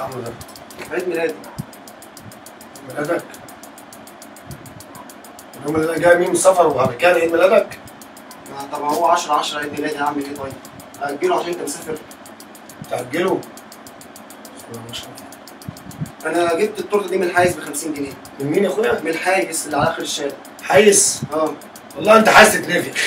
عامله ده؟ عيد ميلادي ميلادك؟ اليوم اللي انا جاي مين من السفر وهبكان عيد ميلادك؟ ما طب هو 10 10 عيد ميلادي هعمل ايه طيب؟ اجله عشان انت مسافر تأجله؟ بسم الله ما شاء الله. انا جبت التورته دي من الحايز ب 50 جنيه من مين يا اخويا؟ من الحايز اللي على اخر الشارع حيس اه والله انت عايز تتنفخ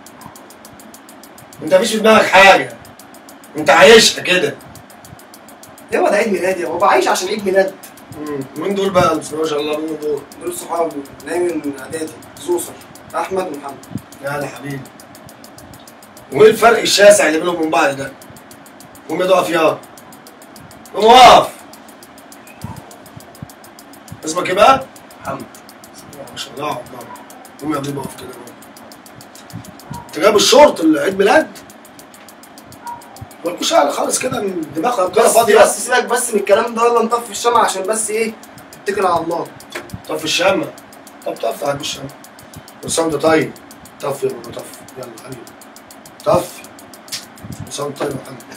انت مفيش في دماغك حاجه انت عايشها كده هو ده عيد ميلادي هو بعيش عشان عيد ميلاد مم. مين دول بقى بسم الله ما شاء الله مين دول؟ دول صحابي نايم من اعدادي زوسر احمد ومحمد يا ده حبيبي وايه الفرق الشاسع اللي بينهم وبين بعض ده؟ قوم يا اقف يا قوم اقف اسمك ايه بقى؟ محمد بسم الله ما شاء الله اقعد بقى. قوم يا حبيبي اقف كده بقى. انت جايب الشورت العيد ميلاد؟ مالكوش على خالص كده من دماغها كده بس فاضيه بس سيبك بس من الكلام ده يلا نطفي الشمع عشان بس ايه اتكل على الله طف الشمع طب طف يا حبيبي الشمع كل سنه وانت طيب طف يا بابا طف يلا حبيبي طف كل سنه وانت طيب يا محمد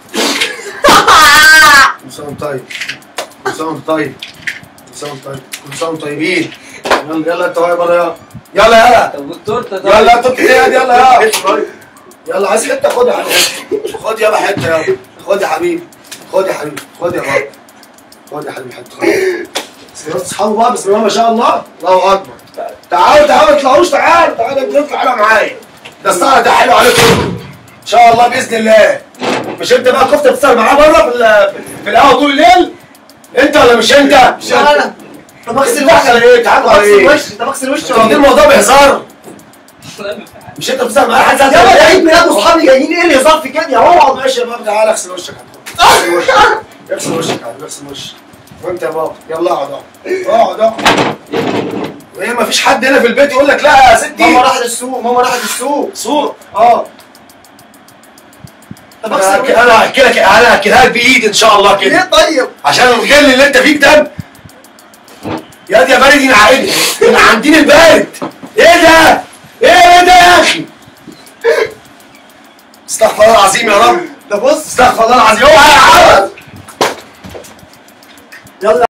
كل سنه وانت طيب كل سنه وانت طيب كل سنه وانت طيب كل سنه وانتم طيبين يلا يلا انت واقف بره يلا يلا يلا طب والتورته طيب يلا انت بتقعد يلا يلا يلا عايز حته خد يا حبيبي خد يلا حته يلا خد يا حبيبي خد يا حبيبي خد يا بابا خد يا حبيبي حته خد اصحابه بقى بسم الله ما شاء الله الله اكبر تعالوا تعالوا ما تطلعوش تعالوا تعالوا نطلع تعالوا معايا ده السهره ده حلو عليكم ان شاء الله باذن الله مش انت بقى كفته بتسهر معاه بره في ال- في القهوه طول الليل انت ولا مش انت؟ مش انا طب اغسل انت وشي على ايه؟ تعالوا على اغسل ايه؟ وشي طب اغسل وشي انتوا واخدين الموضوع بهزار والله مش انت بتسهر معاه حد يلا ده عيد ميلاد واصحابي جايين ايه اللي هزار في كده يا اقعد بابا ماشي يا بابا تعالى اغسل وشك اغسل وشك اغسل وشك يا حبيبي، اغسل وشك وانت يا بابا يلا اقعد اقعد اقعد اقعد وايه مفيش حد هنا في البيت يقول لك لا يا ماما ستي راحت السوق ماما راحت السوق سوق اه طب انا اغسل هك- وشي. انا هحكي لك انا هحكيها لك بايدي ان شاء الله ليه كده طيب عشان الغل اللي انت فيك ده يا دي يا بارد يا عائلي من عندين البارد ايه ده؟ ايه ده يا اخي؟ استغفر الله العظيم يا رب ده بص استغفر الله العظيم اوعى يا عم يلا